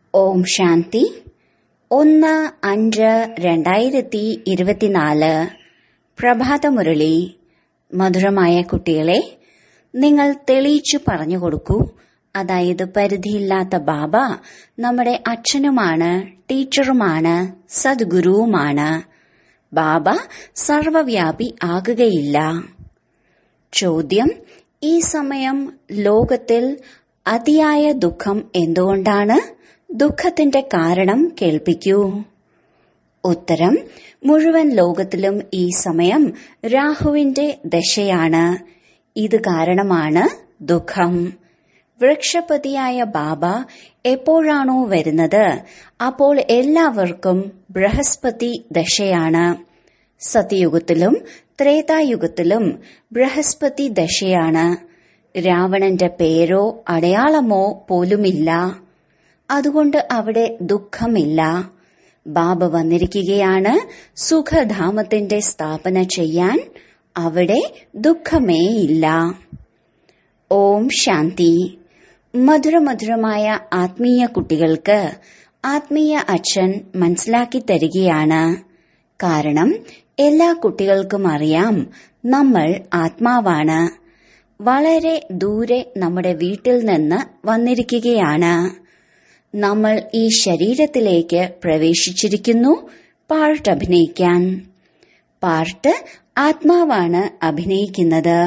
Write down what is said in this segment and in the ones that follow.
ഓം ശാന്തി ഒന്ന് അഞ്ച് രണ്ടായിരത്തി ഇരുപത്തിനാല് പ്രഭാതമുരളി മധുരമായ കുട്ടികളെ നിങ്ങൾ തെളിയിച്ചു പറഞ്ഞു കൊടുക്കൂ അതായത് പരിധിയില്ലാത്ത ബാബ നമ്മുടെ അച്ഛനുമാണ് ടീച്ചറുമാണ് സദ്ഗുരുവുമാണ് ബാബ സർവവ്യാപി ആകുകയില്ല ചോദ്യം ഈ സമയം ലോകത്തിൽ അതിയായ ദുഃഖം എന്തുകൊണ്ടാണ് ദുഃഖത്തിന്റെ കാരണം കേൾപ്പിക്കൂ ഉത്തരം മുഴുവൻ ലോകത്തിലും ഈ സമയം രാഹുവിന്റെ ദശയാണ് ഇത് കാരണമാണ് ദുഃഖം വൃക്ഷപതിയായ ബാബ എപ്പോഴാണോ വരുന്നത് അപ്പോൾ എല്ലാവർക്കും ബൃഹസ്പതി ദശയാണ് സത്യയുഗത്തിലും ത്രേതായുഗത്തിലും ബൃഹസ്പതി ദശയാണ് രാവണന്റെ പേരോ അടയാളമോ പോലുമില്ല അതുകൊണ്ട് അവിടെ ദുഃഖമില്ല ബാബ വന്നിരിക്കുകയാണ് സുഖധാമത്തിന്റെ സ്ഥാപന ചെയ്യാൻ അവിടെ ദുഃഖമേയില്ല ഓം ശാന്തി മധുരമധുരമായ ആത്മീയ കുട്ടികൾക്ക് ആത്മീയ അച്ഛൻ മനസ്സിലാക്കി തരികയാണ് കാരണം എല്ലാ കുട്ടികൾക്കും അറിയാം നമ്മൾ ആത്മാവാണ് വളരെ ദൂരെ നമ്മുടെ വീട്ടിൽ നിന്ന് വന്നിരിക്കുകയാണ് നമ്മൾ ഈ ശരീരത്തിലേക്ക് പ്രവേശിച്ചിരിക്കുന്നു പാർട്ട് അഭിനയിക്കാൻ പാർട്ട് ആത്മാവാണ് അഭിനയിക്കുന്നത്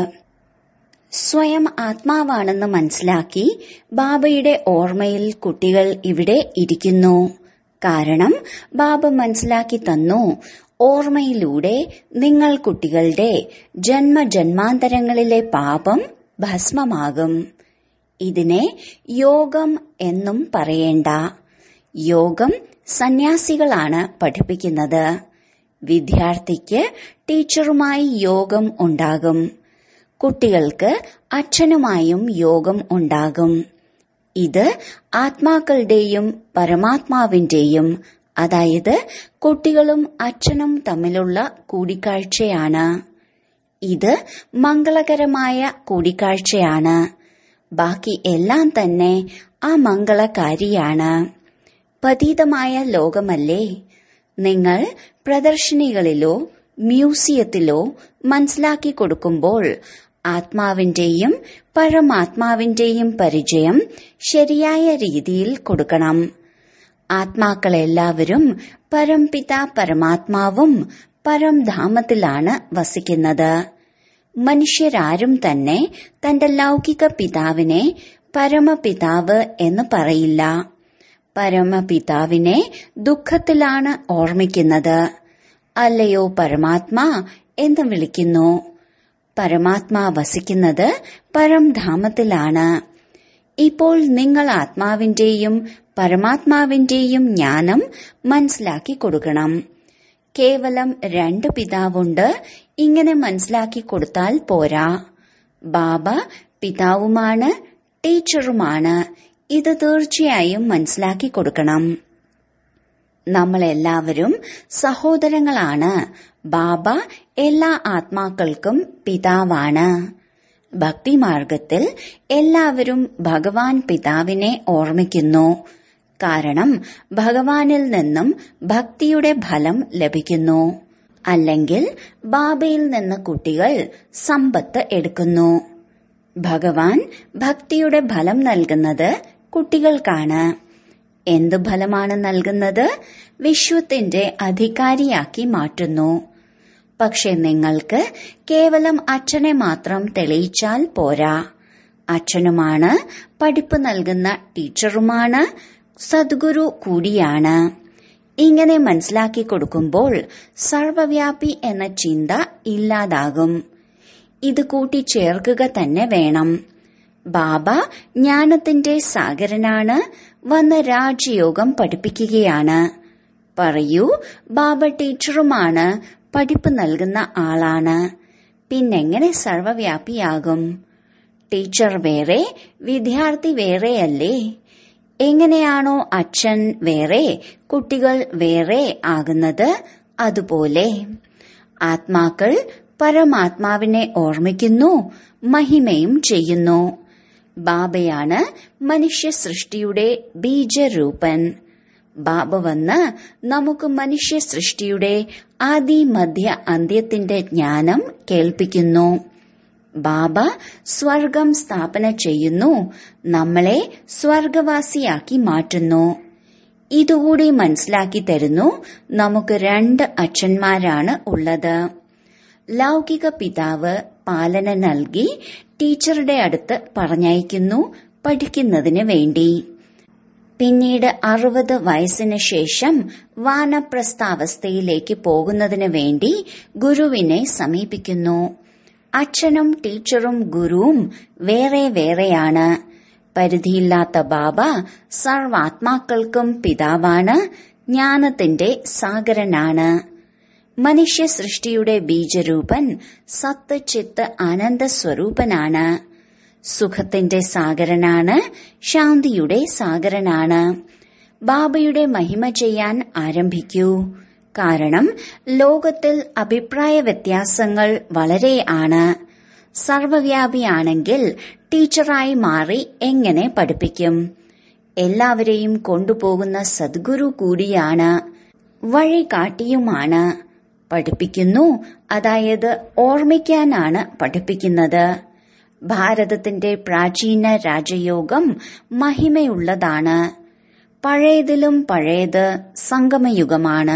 സ്വയം ആത്മാവാണെന്ന് മനസ്സിലാക്കി ബാബയുടെ ഓർമ്മയിൽ കുട്ടികൾ ഇവിടെ ഇരിക്കുന്നു കാരണം ബാബ മനസ്സിലാക്കി തന്നു ഓർമ്മയിലൂടെ നിങ്ങൾ കുട്ടികളുടെ ജന്മജന്മാന്തരങ്ങളിലെ പാപം ഭസ്മമാകും ഇതിനെ യോഗം എന്നും പറയേണ്ട യോഗം സന്യാസികളാണ് പഠിപ്പിക്കുന്നത് വിദ്യാർത്ഥിക്ക് ടീച്ചറുമായി യോഗം ഉണ്ടാകും കുട്ടികൾക്ക് അച്ഛനുമായും യോഗം ഉണ്ടാകും ഇത് ആത്മാക്കളുടെയും പരമാത്മാവിന്റെയും അതായത് കുട്ടികളും അച്ഛനും തമ്മിലുള്ള കൂടിക്കാഴ്ചയാണ് ഇത് മംഗളകരമായ കൂടിക്കാഴ്ചയാണ് ബാക്കി എല്ലാം തന്നെ അമംഗളകാരിയാണ് പതീതമായ ലോകമല്ലേ നിങ്ങൾ പ്രദർശനികളിലോ മ്യൂസിയത്തിലോ മനസ്സിലാക്കി കൊടുക്കുമ്പോൾ ആത്മാവിന്റെയും പരമാത്മാവിന്റെയും പരിചയം ശരിയായ രീതിയിൽ കൊടുക്കണം ആത്മാക്കളെല്ലാവരും പരംപിത പരമാത്മാവും പരംധാമത്തിലാണ് വസിക്കുന്നത് മനുഷ്യരാരും തന്നെ തന്റെ ലൗകിക പിതാവിനെ പരമപിതാവ് എന്ന് പറയില്ല പരമപിതാവിനെ ദുഃഖത്തിലാണ് ഓർമ്മിക്കുന്നത് അല്ലയോ പരമാത്മാ എന്ന് വിളിക്കുന്നു പരമാത്മാ വസിക്കുന്നത് പരംധാമത്തിലാണ് ഇപ്പോൾ നിങ്ങൾ ആത്മാവിന്റെയും പരമാത്മാവിന്റെയും ജ്ഞാനം മനസ്സിലാക്കി കൊടുക്കണം കേവലം രണ്ട് പിതാവുണ്ട് ഇങ്ങനെ മനസ്സിലാക്കി കൊടുത്താൽ പോരാ ബാബ പിതാവുമാണ് ടീച്ചറുമാണ് ഇത് തീർച്ചയായും മനസ്സിലാക്കി കൊടുക്കണം നമ്മളെല്ലാവരും സഹോദരങ്ങളാണ് ബാബ എല്ലാ ആത്മാക്കൾക്കും പിതാവാണ് ഭക്തിമാർഗത്തിൽ എല്ലാവരും ഭഗവാൻ പിതാവിനെ ഓർമ്മിക്കുന്നു കാരണം ഭഗവാനിൽ നിന്നും ഭക്തിയുടെ ഫലം ലഭിക്കുന്നു അല്ലെങ്കിൽ ബാബയിൽ നിന്ന് കുട്ടികൾ സമ്പത്ത് എടുക്കുന്നു ഭഗവാൻ ഭക്തിയുടെ ഫലം നൽകുന്നത് കുട്ടികൾക്കാണ് എന്തു ഫലമാണ് നൽകുന്നത് വിശ്വത്തിന്റെ അധികാരിയാക്കി മാറ്റുന്നു പക്ഷെ നിങ്ങൾക്ക് കേവലം അച്ഛനെ മാത്രം തെളിയിച്ചാൽ പോരാ അച്ഛനുമാണ് പഠിപ്പ് നൽകുന്ന ടീച്ചറുമാണ് സദ്ഗുരു കൂടിയാണ് ഇങ്ങനെ മനസ്സിലാക്കി കൊടുക്കുമ്പോൾ സർവവ്യാപി എന്ന ചിന്ത ഇല്ലാതാകും ഇത് കൂട്ടിച്ചേർക്കുക തന്നെ വേണം ബാബ ജ്ഞാനത്തിന്റെ സാഗരനാണ് വന്ന് രാജയോഗം പഠിപ്പിക്കുകയാണ് പറയൂ ബാബ ടീച്ചറുമാണ് പഠിപ്പ് നൽകുന്ന ആളാണ് പിന്നെങ്ങനെ സർവവ്യാപിയാകും ടീച്ചർ വേറെ വിദ്യാർത്ഥി വേറെയല്ലേ എങ്ങനെയാണോ അച്ഛൻ വേറെ കുട്ടികൾ വേറെ ആകുന്നത് അതുപോലെ ആത്മാക്കൾ പരമാത്മാവിനെ ഓർമ്മിക്കുന്നു മഹിമയും ചെയ്യുന്നു ബാബയാണ് മനുഷ്യ സൃഷ്ടിയുടെ ബീജരൂപൻ ബാബ വന്ന് നമുക്ക് മനുഷ്യ സൃഷ്ടിയുടെ ആദി മധ്യ അന്ത്യത്തിന്റെ ജ്ഞാനം കേൾപ്പിക്കുന്നു ബാബ സ്വർഗം സ്ഥാപന ചെയ്യുന്നു നമ്മളെ സ്വർഗവാസിയാക്കി മാറ്റുന്നു ഇതുകൂടി മനസ്സിലാക്കി തരുന്നു നമുക്ക് രണ്ട് അച്ഛന്മാരാണ് ഉള്ളത് ലൗകിക പിതാവ് പാലന നൽകി ടീച്ചറുടെ അടുത്ത് പറഞ്ഞയക്കുന്നു പഠിക്കുന്നതിന് വേണ്ടി പിന്നീട് അറുപത് വയസ്സിന് ശേഷം വാനപ്രസ്ഥാവസ്ഥയിലേക്ക് പോകുന്നതിന് വേണ്ടി ഗുരുവിനെ സമീപിക്കുന്നു അച്ഛനും ടീച്ചറും ഗുരുവും വേറെ വേറെയാണ് പരിധിയില്ലാത്ത ബാബ സർവാത്മാക്കൾക്കും പിതാവാണ് ജ്ഞാനത്തിന്റെ സാഗരനാണ് മനുഷ്യ സൃഷ്ടിയുടെ ബീജരൂപൻ സത്ത് ചിത്ത് ആനന്ദ സ്വരൂപനാണ് സുഖത്തിന്റെ സാഗരനാണ് ശാന്തിയുടെ സാഗരനാണ് ബാബയുടെ മഹിമ ചെയ്യാൻ ആരംഭിക്കൂ കാരണം ലോകത്തിൽ അഭിപ്രായ വ്യത്യാസങ്ങൾ വളരെ ആണ് സർവവ്യാപിയാണെങ്കിൽ ടീച്ചറായി മാറി എങ്ങനെ പഠിപ്പിക്കും എല്ലാവരെയും കൊണ്ടുപോകുന്ന സദ്ഗുരു കൂടിയാണ് വഴികാട്ടിയുമാണ് പഠിപ്പിക്കുന്നു അതായത് ഓർമ്മിക്കാനാണ് പഠിപ്പിക്കുന്നത് ഭാരതത്തിന്റെ പ്രാചീന രാജയോഗം മഹിമയുള്ളതാണ് പഴയതിലും പഴയത് സംഗമയുഗമാണ്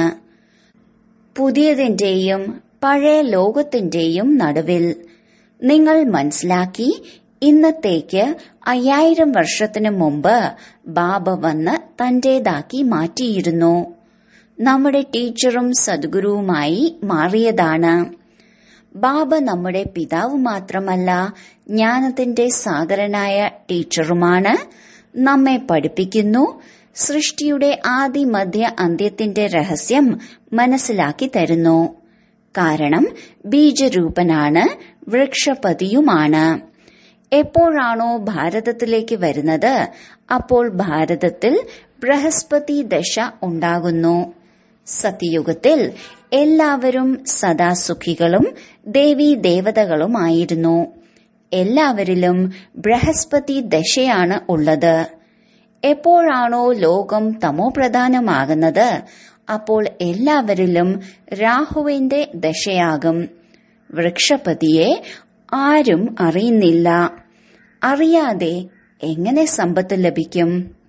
പുതിയതിന്റെയും പഴയ ലോകത്തിന്റെയും നടുവിൽ നിങ്ങൾ മനസ്സിലാക്കി ഇന്നത്തേക്ക് അയ്യായിരം വർഷത്തിനു മുമ്പ് ബാബ വന്ന് തന്റേതാക്കി മാറ്റിയിരുന്നു നമ്മുടെ ടീച്ചറും സദ്ഗുരുവുമായി മാറിയതാണ് ബാബ നമ്മുടെ പിതാവ് മാത്രമല്ല ജ്ഞാനത്തിന്റെ സാഗരനായ ടീച്ചറുമാണ് നമ്മെ പഠിപ്പിക്കുന്നു സൃഷ്ടിയുടെ ആദി മധ്യ അന്ത്യത്തിന്റെ രഹസ്യം മനസ്സിലാക്കി തരുന്നു കാരണം ബീജരൂപനാണ് വൃക്ഷപതിയുമാണ് എപ്പോഴാണോ ഭാരതത്തിലേക്ക് വരുന്നത് അപ്പോൾ ഭാരതത്തിൽ ബൃഹസ്പതി ദശ ഉണ്ടാകുന്നു സത്യയുഗത്തിൽ എല്ലാവരും സദാ സുഖികളും ദേവീ ദേവതകളുമായിരുന്നു എല്ലാവരിലും ബൃഹസ്പതി ദശയാണ് ഉള്ളത് എപ്പോഴാണോ ലോകം തമോപ്രധാനമാകുന്നത് അപ്പോൾ എല്ലാവരിലും രാഹുവിന്റെ ദശയാകും വൃക്ഷപതിയെ ആരും അറിയുന്നില്ല അറിയാതെ എങ്ങനെ സമ്പത്ത് ലഭിക്കും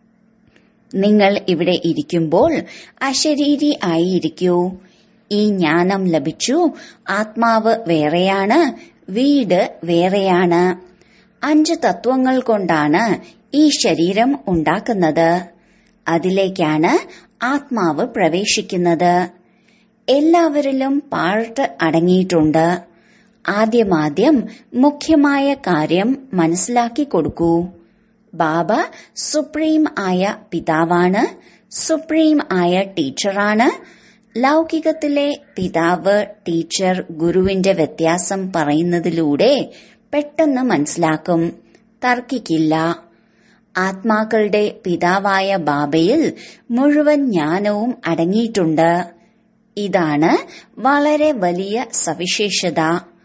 നിങ്ങൾ ഇവിടെ ഇരിക്കുമ്പോൾ അശരീരി ആയിരിക്കൂ ഈ ജ്ഞാനം ലഭിച്ചു ആത്മാവ് വേറെയാണ് വീട് വേറെയാണ് അഞ്ച് തത്വങ്ങൾ കൊണ്ടാണ് ഈ ശരീരം ഉണ്ടാക്കുന്നത് അതിലേക്കാണ് ആത്മാവ് പ്രവേശിക്കുന്നത് എല്ലാവരിലും പാർട്ട് അടങ്ങിയിട്ടുണ്ട് ആദ്യമാദ്യം മുഖ്യമായ കാര്യം മനസ്സിലാക്കി കൊടുക്കൂ ബാബ സുപ്രീം ആയ പിതാവാണ് സുപ്രീം ആയ ടീച്ചറാണ് ലൗകികത്തിലെ പിതാവ് ടീച്ചർ ഗുരുവിന്റെ വ്യത്യാസം പറയുന്നതിലൂടെ പെട്ടെന്ന് മനസ്സിലാക്കും തർക്കിക്കില്ല ആത്മാക്കളുടെ പിതാവായ ബാബയിൽ മുഴുവൻ ജ്ഞാനവും അടങ്ങിയിട്ടുണ്ട് ഇതാണ് വളരെ വലിയ സവിശേഷത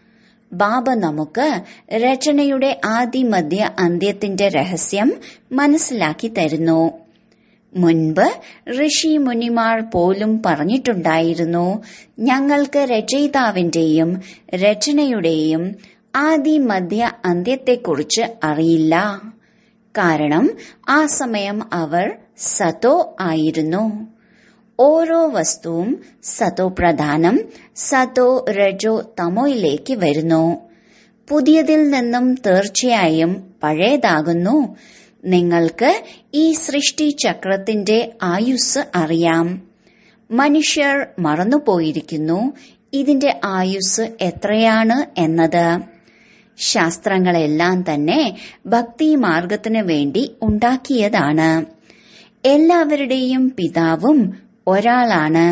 ബാബ നമുക്ക് രചനയുടെ ആദിമധ്യ അന്ത്യത്തിന്റെ രഹസ്യം മനസ്സിലാക്കി തരുന്നു മുൻപ് ഋഷി മുനിമാർ പോലും പറഞ്ഞിട്ടുണ്ടായിരുന്നു ഞങ്ങൾക്ക് രചയിതാവിന്റെയും രചനയുടെയും ആദി മധ്യ അന്ത്യത്തെക്കുറിച്ച് അറിയില്ല കാരണം ആ സമയം അവർ സതോ ആയിരുന്നു ഓരോ വസ്തുവും സതോ പ്രധാനം സതോ രജോ തമോയിലേക്ക് വരുന്നു പുതിയതിൽ നിന്നും തീർച്ചയായും പഴയതാകുന്നു നിങ്ങൾക്ക് ഈ സൃഷ്ടി ചക്രത്തിന്റെ ആയുസ് അറിയാം മനുഷ്യർ മറന്നുപോയിരിക്കുന്നു ഇതിന്റെ ആയുസ് എത്രയാണ് എന്നത് ശാസ്ത്രങ്ങളെല്ലാം തന്നെ ഭക്തി മാർഗത്തിനു വേണ്ടി ഉണ്ടാക്കിയതാണ് എല്ലാവരുടെയും പിതാവും ഒരാളാണ്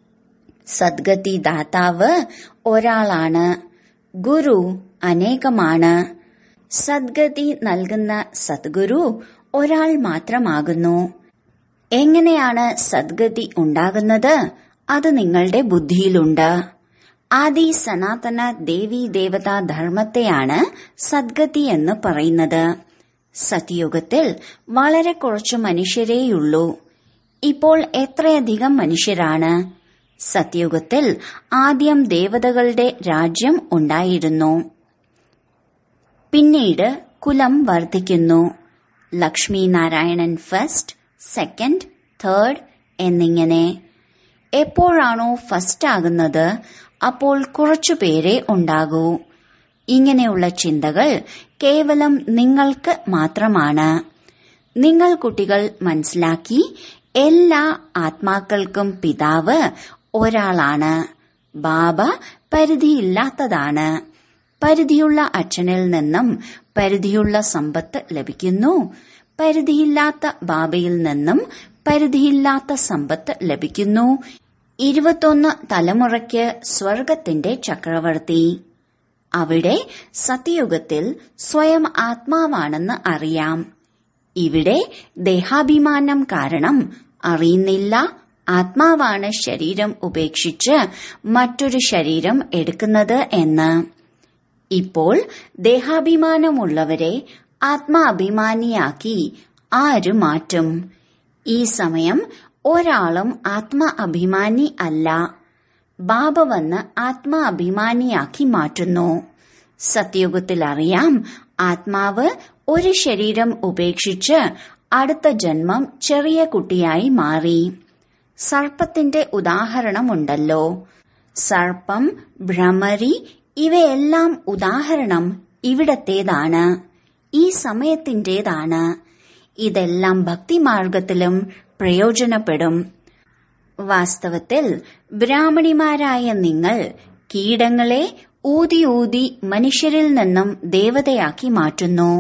സദ്ഗതി ദാതാവ് ഒരാളാണ് ഗുരു അനേകമാണ് സദ്ഗതി നൽകുന്ന സദ്ഗുരു ഒരാൾ മാത്രമാകുന്നു എങ്ങനെയാണ് സദ്ഗതി ഉണ്ടാകുന്നത് അത് നിങ്ങളുടെ ബുദ്ധിയിലുണ്ട് ആദി സനാതന ദേവി ദേവതാ ധർമ്മത്തെയാണ് സദ്ഗതി എന്ന് പറയുന്നത് സത്യയുഗത്തിൽ വളരെ കുറച്ചു മനുഷ്യരേയുള്ളൂ ഇപ്പോൾ എത്രയധികം മനുഷ്യരാണ് സത്യയുഗത്തിൽ ആദ്യം ദേവതകളുടെ രാജ്യം ഉണ്ടായിരുന്നു പിന്നീട് കുലം വർദ്ധിക്കുന്നു Lakshmi Narayanan first second third എന്നിങ്ങനെ എപ്പോഴാണോ ഫസ്റ്റ് ആകുന്നത് അപ്പോൾ കുറച്ചുപേരെ ഉണ്ടാകൂ ഇങ്ങനെയുള്ള ചിന്തകൾ കേവലം നിങ്ങൾക്ക് മാത്രമാണ് നിങ്ങൾ കുട്ടികൾ മനസ്സിലാക്കി എല്ലാ ആത്മാക്കൾക്കും പിതാവ് ഒരാളാണ് ബാബ പരിധിയില്ലാത്തതാണ് പരിധിയുള്ള അച്ഛനിൽ നിന്നും പരിധിയുള്ള സമ്പത്ത് ലഭിക്കുന്നു പരിധിയില്ലാത്ത ബാബയിൽ നിന്നും പരിധിയില്ലാത്ത സമ്പത്ത് ലഭിക്കുന്നു ഇരുപത്തൊന്ന് തലമുറയ്ക്ക് സ്വർഗത്തിന്റെ ചക്രവർത്തി അവിടെ സത്യയുഗത്തിൽ സ്വയം ആത്മാവാണെന്ന് അറിയാം ഇവിടെ ദേഹാഭിമാനം കാരണം അറിയുന്നില്ല ആത്മാവാണ് ശരീരം ഉപേക്ഷിച്ച് മറ്റൊരു ശരീരം എടുക്കുന്നത് എന്ന് ഇപ്പോൾ ദേഹാഭിമാനമുള്ളവരെ ആത്മാഭിമാനിയാക്കി ആര് മാറ്റും ഈ സമയം ഒരാളും ആത്മ അഭിമാനി അല്ല ബാബ വന്ന് ആത്മാ അഭിമാനിയാക്കി മാറ്റുന്നു സത്യയുഗത്തിൽ അറിയാം ആത്മാവ് ഒരു ശരീരം ഉപേക്ഷിച്ച് അടുത്ത ജന്മം ചെറിയ കുട്ടിയായി മാറി സർപ്പത്തിന്റെ ഉദാഹരണമുണ്ടല്ലോ സർപ്പം ഭ്രമരി ഇവയെല്ലാം ഉദാഹരണം ഇവിടത്തേതാണ് ഈ സമയത്തിന്റേതാണ് ഇതെല്ലാം ഭക്തിമാർഗത്തിലും പ്രയോജനപ്പെടും വാസ്തവത്തിൽ ബ്രാഹ്മണിമാരായ നിങ്ങൾ കീടങ്ങളെ ഊതി ഊതി മനുഷ്യരിൽ നിന്നും ദേവതയാക്കി മാറ്റുന്നു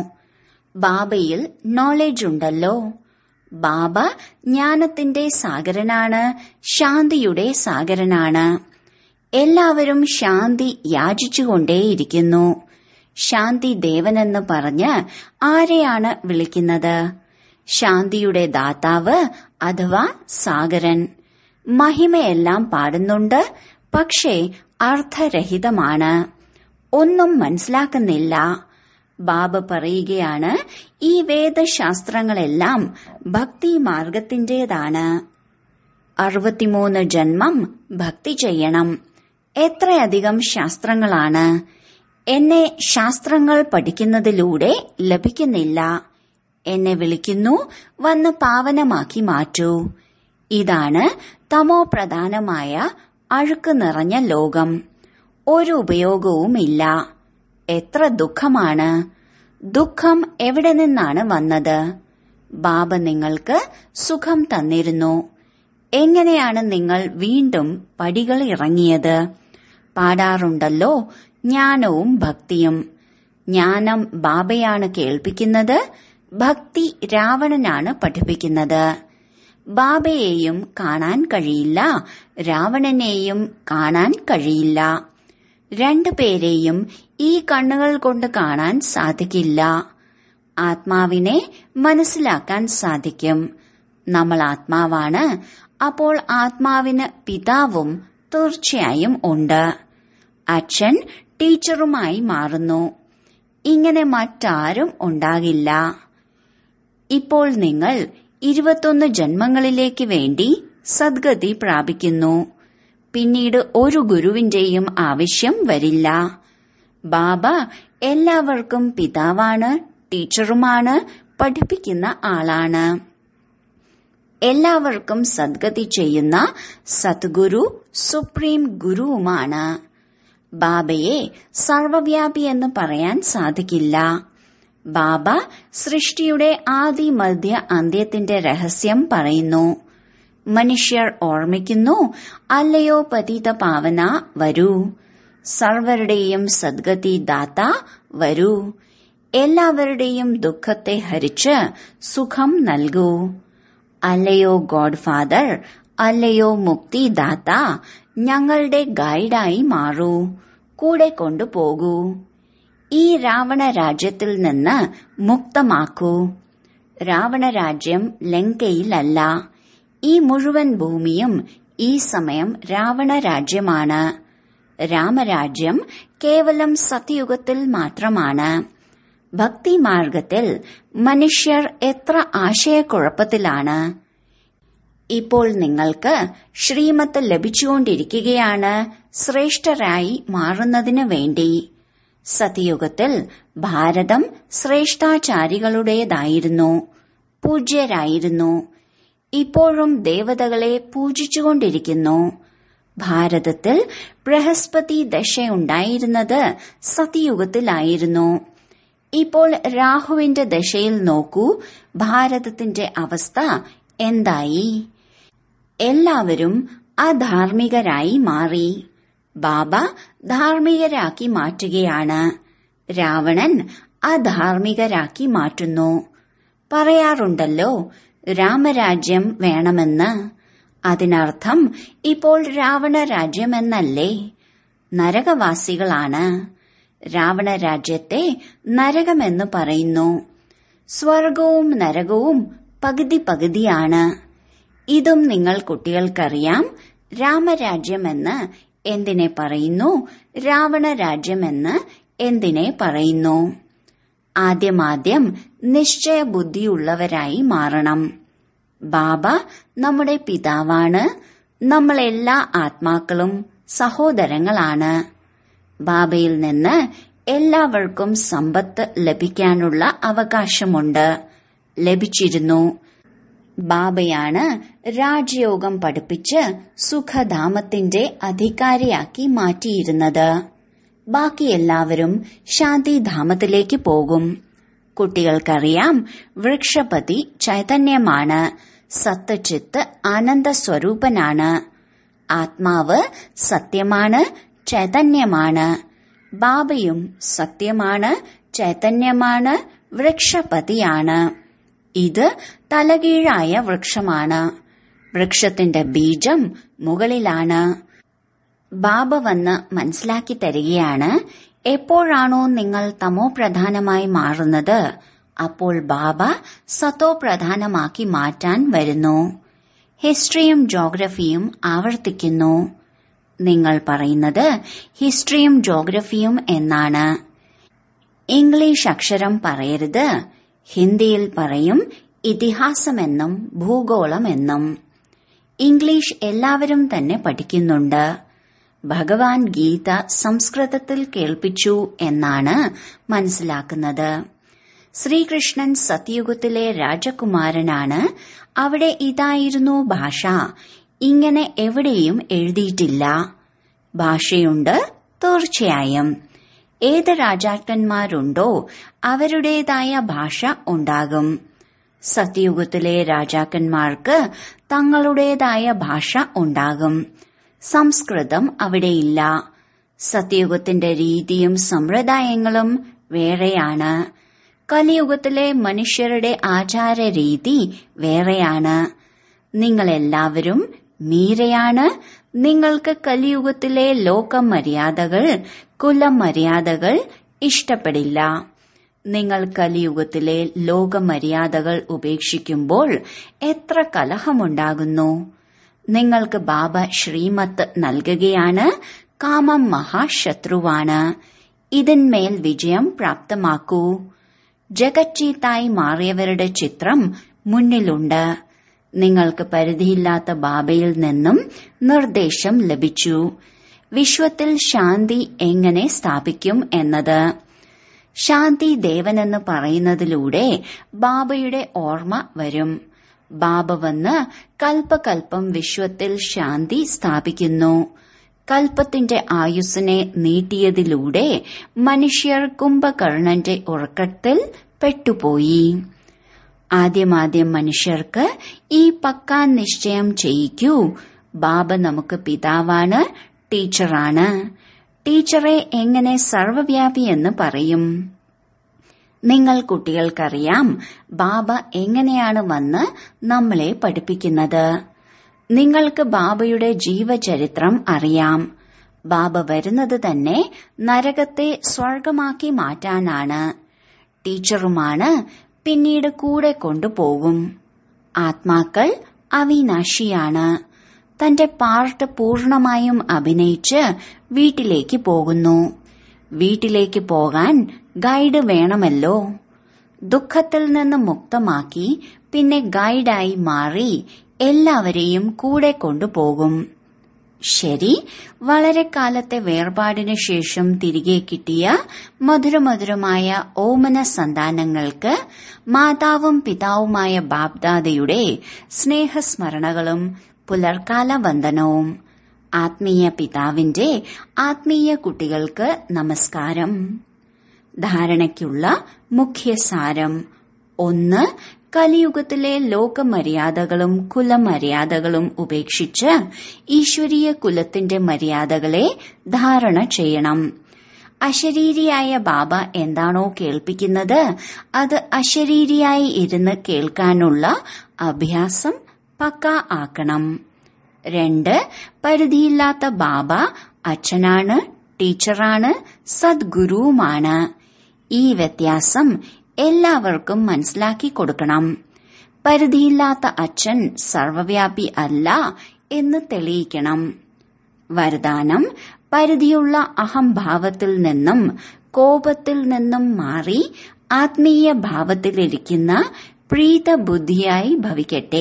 ബാബയിൽ നോളജ് ഉണ്ടല്ലോ ബാബ ജ്ഞാനത്തിന്റെ സാഗരനാണ് ശാന്തിയുടെ സാഗരനാണ് എല്ലാവരും ശാന്തി യാചിച്ചുകൊണ്ടേയിരിക്കുന്നു ശാന്തി ദേവനെന്ന് പറഞ്ഞ് ആരെയാണ് വിളിക്കുന്നത് ശാന്തിയുടെ ദാതാവ് അഥവാ സാഗരൻ മഹിമയെല്ലാം പാടുന്നുണ്ട് പക്ഷേ അർത്ഥരഹിതമാണ് ഒന്നും മനസ്സിലാക്കുന്നില്ല ബാബ പറയുകയാണ് ഈ വേദശാസ്ത്രങ്ങളെല്ലാം ഭക്തി മാർഗത്തിന്റേതാണ് അറുപത്തിമൂന്ന് ജന്മം ഭക്തി ചെയ്യണം എത്രയധികം ശാസ്ത്രങ്ങളാണ് എന്നെ ശാസ്ത്രങ്ങൾ പഠിക്കുന്നതിലൂടെ ലഭിക്കുന്നില്ല എന്നെ വിളിക്കുന്നു വന്ന് പാവനമാക്കി മാറ്റൂ ഇതാണ് തമോ പ്രധാനമായ അഴുക്ക് നിറഞ്ഞ ലോകം ഒരു ഉപയോഗവുമില്ല എത്ര ദുഃഖമാണ് ദുഃഖം എവിടെ നിന്നാണ് വന്നത് ബാബ നിങ്ങൾക്ക് സുഖം തന്നിരുന്നു എങ്ങനെയാണ് നിങ്ങൾ വീണ്ടും പടികൾ ഇറങ്ങിയത് പാടാറുണ്ടല്ലോ ജ്ഞാനവും ഭക്തിയും ജ്ഞാനം ബാബയാണ് കേൾപ്പിക്കുന്നത് ഭക്തി രാവണനാണ് പഠിപ്പിക്കുന്നത് ബാബയെയും കാണാൻ കഴിയില്ല രാവണനെയും കാണാൻ കഴിയില്ല രണ്ടുപേരെയും ഈ കണ്ണുകൾ കൊണ്ട് കാണാൻ സാധിക്കില്ല ആത്മാവിനെ മനസ്സിലാക്കാൻ സാധിക്കും നമ്മൾ ആത്മാവാണ് അപ്പോൾ ആത്മാവിന് പിതാവും തീർച്ചയായും ഉണ്ട് അച്ഛൻ ടീച്ചറുമായി മാറുന്നു ഇങ്ങനെ മറ്റാരും ഉണ്ടാകില്ല ഇപ്പോൾ നിങ്ങൾ ഇരുപത്തൊന്ന് ജന്മങ്ങളിലേക്ക് വേണ്ടി സദ്ഗതി പ്രാപിക്കുന്നു പിന്നീട് ഒരു ഗുരുവിന്റെയും ആവശ്യം വരില്ല ബാബ എല്ലാവർക്കും പിതാവാണ് ടീച്ചറുമാണ് പഠിപ്പിക്കുന്ന ആളാണ് എല്ലാവർക്കും സദ്ഗതി ചെയ്യുന്ന സദ്ഗുരു സുപ്രീം ഗുരുവുമാണ് ബാബയെ സർവവ്യാപി എന്ന് പറയാൻ സാധിക്കില്ല ബാബ സൃഷ്ടിയുടെ ആദി മധ്യ അന്ത്യത്തിന്റെ രഹസ്യം പറയുന്നു മനുഷ്യർ ഓർമ്മിക്കുന്നു അല്ലയോ പതിത പാവന വരൂ സർവരുടെയും സദ്ഗതി ദാത്ത വരൂ എല്ലാവരുടെയും ദുഃഖത്തെ ഹരിച്ച് സുഖം നൽകൂ അല്ലയോ ഗോഡ് ഫാദർ അല്ലയോ മുക്തിദാത്ത ഞങ്ങളുടെ ഗൈഡായി മാറൂ കൂടെ കൊണ്ടുപോകൂ ഈ രാവണ രാജ്യത്തിൽ നിന്ന് മുക്തമാക്കൂ രാവണ രാജ്യം ലങ്കയിലല്ല ഈ മുഴുവൻ ഭൂമിയും ഈ സമയം രാവണ രാജ്യമാണ് രാമരാജ്യം കേവലം സത്യയുഗത്തിൽ മാത്രമാണ് ഭക്തിമാർഗത്തിൽ മനുഷ്യർ എത്ര ആശയക്കുഴപ്പത്തിലാണ് ഇപ്പോൾ നിങ്ങൾക്ക് ശ്രീമത്ത് ലഭിച്ചുകൊണ്ടിരിക്കുകയാണ് ശ്രേഷ്ഠരായി മാറുന്നതിനു വേണ്ടി സത്യയുഗത്തിൽ ഭാരതം ശ്രേഷ്ഠാചാരികളുടേതായിരുന്നു പൂജ്യരായിരുന്നു ഇപ്പോഴും ദേവതകളെ പൂജിച്ചുകൊണ്ടിരിക്കുന്നു ഭാരതത്തിൽ ബൃഹസ്പതി ദശയുണ്ടായിരുന്നത് സത്യയുഗത്തിലായിരുന്നു ഇപ്പോൾ രാഹുവിന്റെ ദശയിൽ നോക്കൂ ഭാരതത്തിന്റെ അവസ്ഥ എന്തായി എല്ലാവരും അധാർമികരായി മാറി ബാബ ധാർമ്മികരാക്കി മാറ്റുകയാണ് രാവണൻ അധാർമികരാക്കി മാറ്റുന്നു പറയാറുണ്ടല്ലോ രാമരാജ്യം വേണമെന്ന് അതിനർത്ഥം ഇപ്പോൾ രാവണ രാജ്യമെന്നല്ലേ നരകവാസികളാണ് രാവണ രാജ്യത്തെ നരകമെന്ന് പറയുന്നു സ്വർഗവും നരകവും പകുതി പകുതിയാണ് ഇതും നിങ്ങൾ കുട്ടികൾക്കറിയാം രാമരാജ്യമെന്ന് എന്തിനെ പറയുന്നു രാവണ രാജ്യമെന്ന് എന്തിനെ പറയുന്നു ആദ്യമാദ്യം നിശ്ചയ ബുദ്ധിയുള്ളവരായി മാറണം ബാബ നമ്മുടെ പിതാവാണ് നമ്മളെല്ലാ ആത്മാക്കളും സഹോദരങ്ങളാണ് ബാബയിൽ നിന്ന് എല്ലാവർക്കും സമ്പത്ത് ലഭിക്കാനുള്ള അവകാശമുണ്ട് ലഭിച്ചിരുന്നു ബാബയാണ് രാജയോഗം പഠിപ്പിച്ച് സുഖധാമത്തിന്റെ അധികാരിയാക്കി മാറ്റിയിരുന്നത് ബാക്കി എല്ലാവരും ശാന്തിധാമത്തിലേക്ക് പോകും കുട്ടികൾക്കറിയാം വൃക്ഷപതി ചൈതന്യമാണ് സത്തചിത്ത് ആനന്ദ സ്വരൂപനാണ് ആത്മാവ് സത്യമാണ് ചൈതന്യമാണ് ബാബയും സത്യമാണ് ചൈതന്യമാണ് വൃക്ഷപതിയാണ് ഇത് തലകീഴായ വൃക്ഷമാണ് വൃക്ഷത്തിന്റെ ബീജം മുകളിലാണ് ബാബ വന്ന് മനസ്സിലാക്കി തരികയാണ് എപ്പോഴാണോ നിങ്ങൾ തമോ പ്രധാനമായി മാറുന്നത് അപ്പോൾ ബാബ സത്തോ പ്രധാനമാക്കി മാറ്റാൻ വരുന്നു ഹിസ്റ്ററിയും ജോഗ്രഫിയും ആവർത്തിക്കുന്നു നിങ്ങൾ പറയുന്നത് ഹിസ്റ്ററിയും ജോഗ്രഫിയും എന്നാണ് ഇംഗ്ലീഷ് അക്ഷരം പറയരുത് ഹിന്ദിയിൽ പറയും ഇതിഹാസമെന്നും ഭൂഗോളമെന്നും ഇംഗ്ലീഷ് എല്ലാവരും തന്നെ പഠിക്കുന്നുണ്ട് ഭഗവാൻ ഗീത സംസ്കൃതത്തിൽ കേൾപ്പിച്ചു എന്നാണ് മനസ്സിലാക്കുന്നത് ശ്രീകൃഷ്ണൻ സത്യയുഗത്തിലെ രാജകുമാരനാണ് അവിടെ ഇതായിരുന്നു ഭാഷ ഇങ്ങനെ എവിടെയും എഴുതിയിട്ടില്ല ഭാഷയുണ്ട് തീർച്ചയായും ഏത് രാജാക്കന്മാരുണ്ടോ അവരുടേതായ ഭാഷ ഉണ്ടാകും സത്യയുഗത്തിലെ രാജാക്കന്മാർക്ക് തങ്ങളുടേതായ ഭാഷ ഉണ്ടാകും സംസ്കൃതം അവിടെയില്ല സത്യയുഗത്തിന്റെ രീതിയും സമ്പ്രദായങ്ങളും വേറെയാണ് കലിയുഗത്തിലെ മനുഷ്യരുടെ ആചാര രീതി വേറെയാണ് നിങ്ങളെല്ലാവരും മീരയാണ് നിങ്ങൾക്ക് കലിയുഗത്തിലെ ലോകമര്യാദകൾ കുലമര്യാദകൾ ഇഷ്ടപ്പെടില്ല നിങ്ങൾ കലിയുഗത്തിലെ ലോകമര്യാദകൾ ഉപേക്ഷിക്കുമ്പോൾ എത്ര കലഹമുണ്ടാകുന്നു നിങ്ങൾക്ക് ബാബ ശ്രീമത്ത് നൽകുകയാണ് കാമം മഹാശത്രുവാണ് ഇതിന്മേൽ വിജയം പ്രാപ്തമാക്കൂ ജഗച്ചീത്തായി മാറിയവരുടെ ചിത്രം മുന്നിലുണ്ട് നിങ്ങൾക്ക് പരിധിയില്ലാത്ത ബാബയിൽ നിന്നും നിർദ്ദേശം ലഭിച്ചു വിശ്വത്തിൽ ശാന്തി എങ്ങനെ സ്ഥാപിക്കും എന്നത് ശാന്തി ദേവനെന്ന് പറയുന്നതിലൂടെ ബാബയുടെ ഓർമ്മ വരും ബാബ വന്ന് കൽപ്പകൽപ്പം വിശ്വത്തിൽ ശാന്തി സ്ഥാപിക്കുന്നു കൽപ്പത്തിന്റെ ആയുസ്സിനെ നീട്ടിയതിലൂടെ മനുഷ്യർ കുംഭകർണന്റെ ഉറക്കത്തിൽ പെട്ടുപോയി ആദ്യമാദ്യം മനുഷ്യർക്ക് ഈ പക്കാ നിശ്ചയം ചെയ്യിക്കൂ ബാബ നമുക്ക് പിതാവാണ് ടീച്ചറാണ് ടീച്ചറെ എങ്ങനെ സർവവ്യാപി എന്ന് പറയും നിങ്ങൾ കുട്ടികൾക്കറിയാം ബാബ എങ്ങനെയാണ് വന്ന് നമ്മളെ പഠിപ്പിക്കുന്നത് നിങ്ങൾക്ക് ബാബയുടെ ജീവചരിത്രം അറിയാം ബാബ വരുന്നത് തന്നെ നരകത്തെ സ്വർഗമാക്കി മാറ്റാനാണ് ടീച്ചറുമാണ് പിന്നീട് കൂടെ കൊണ്ടുപോകും ആത്മാക്കൾ അവിനാശിയാണ് തന്റെ പാർട്ട് പൂർണമായും അഭിനയിച്ച് വീട്ടിലേക്ക് പോകുന്നു വീട്ടിലേക്ക് പോകാൻ ഗൈഡ് വേണമല്ലോ ദുഃഖത്തിൽ നിന്ന് മുക്തമാക്കി പിന്നെ ഗൈഡായി മാറി എല്ലാവരെയും കൂടെ കൊണ്ടുപോകും ശരി വളരെ കാലത്തെ വേർപാടിനു ശേഷം തിരികെ കിട്ടിയ മധുരമധുരമായ ഓമന സന്താനങ്ങൾക്ക് മാതാവും പിതാവുമായ ബാബ്ദാദയുടെ സ്നേഹസ്മരണകളും പുലർക്കാല വന്ദനവും ആത്മീയ പിതാവിന്റെ ആത്മീയ കുട്ടികൾക്ക് നമസ്കാരം ധാരണയ്ക്കുള്ള മുഖ്യസാരം ഒന്ന് കലിയുഗത്തിലെ ലോകമര്യാദകളും കുലമര്യാദകളും ഉപേക്ഷിച്ച് ഈശ്വരീയ കുലത്തിന്റെ മര്യാദകളെ ധാരണ ചെയ്യണം അശരീരിയായ ബാബ എന്താണോ കേൾപ്പിക്കുന്നത് അത് അശരീരിയായി ഇരുന്ന് കേൾക്കാനുള്ള അഭ്യാസം പക്ക ആക്കണം രണ്ട് പരിധിയില്ലാത്ത ബാബ അച്ഛനാണ് ടീച്ചറാണ് സദ്ഗുരുവുമാണ് ഈ വ്യത്യാസം എല്ലാവർക്കും മനസ്സിലാക്കി കൊടുക്കണം പരിധിയില്ലാത്ത അച്ഛൻ സർവവ്യാപി അല്ല എന്ന് തെളിയിക്കണം വരദാനം പരിധിയുള്ള അഹംഭാവത്തിൽ നിന്നും കോപത്തിൽ നിന്നും മാറി ആത്മീയ ഭാവത്തിലിരിക്കുന്ന പ്രീതബുദ്ധിയായി ഭവിക്കട്ടെ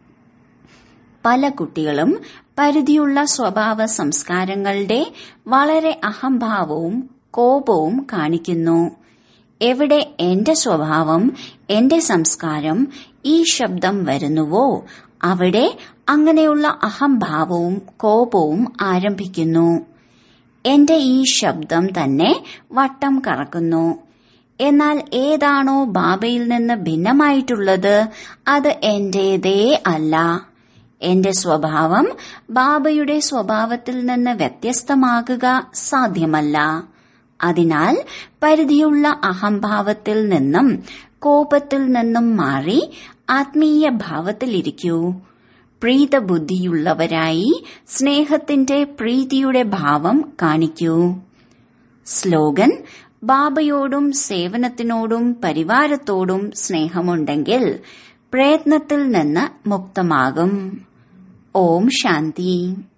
പല കുട്ടികളും പരിധിയുള്ള സ്വഭാവ സംസ്കാരങ്ങളുടെ വളരെ അഹംഭാവവും കോപവും കാണിക്കുന്നു എവിടെ എന്റെ സ്വഭാവം എന്റെ സംസ്കാരം ഈ ശബ്ദം വരുന്നുവോ അവിടെ അങ്ങനെയുള്ള അഹംഭാവവും കോപവും ആരംഭിക്കുന്നു എന്റെ ഈ ശബ്ദം തന്നെ വട്ടം കറക്കുന്നു എന്നാൽ ഏതാണോ ബാബയിൽ നിന്ന് ഭിന്നമായിട്ടുള്ളത് അത് എന്റേതേ അല്ല എന്റെ സ്വഭാവം ബാബയുടെ സ്വഭാവത്തിൽ നിന്ന് വ്യത്യസ്തമാകുക സാധ്യമല്ല അതിനാൽ പരിധിയുള്ള അഹംഭാവത്തിൽ നിന്നും കോപത്തിൽ നിന്നും മാറി ആത്മീയ ഭാവത്തിലിരിക്കൂ പ്രീതബുദ്ധിയുള്ളവരായി സ്നേഹത്തിന്റെ പ്രീതിയുടെ ഭാവം കാണിക്കൂ സ്ലോഗൻ ബാബയോടും സേവനത്തിനോടും പരിവാരത്തോടും സ്നേഹമുണ്ടെങ്കിൽ പ്രയത്നത്തിൽ നിന്ന് മുക്തമാകും ഓം ശാന്തി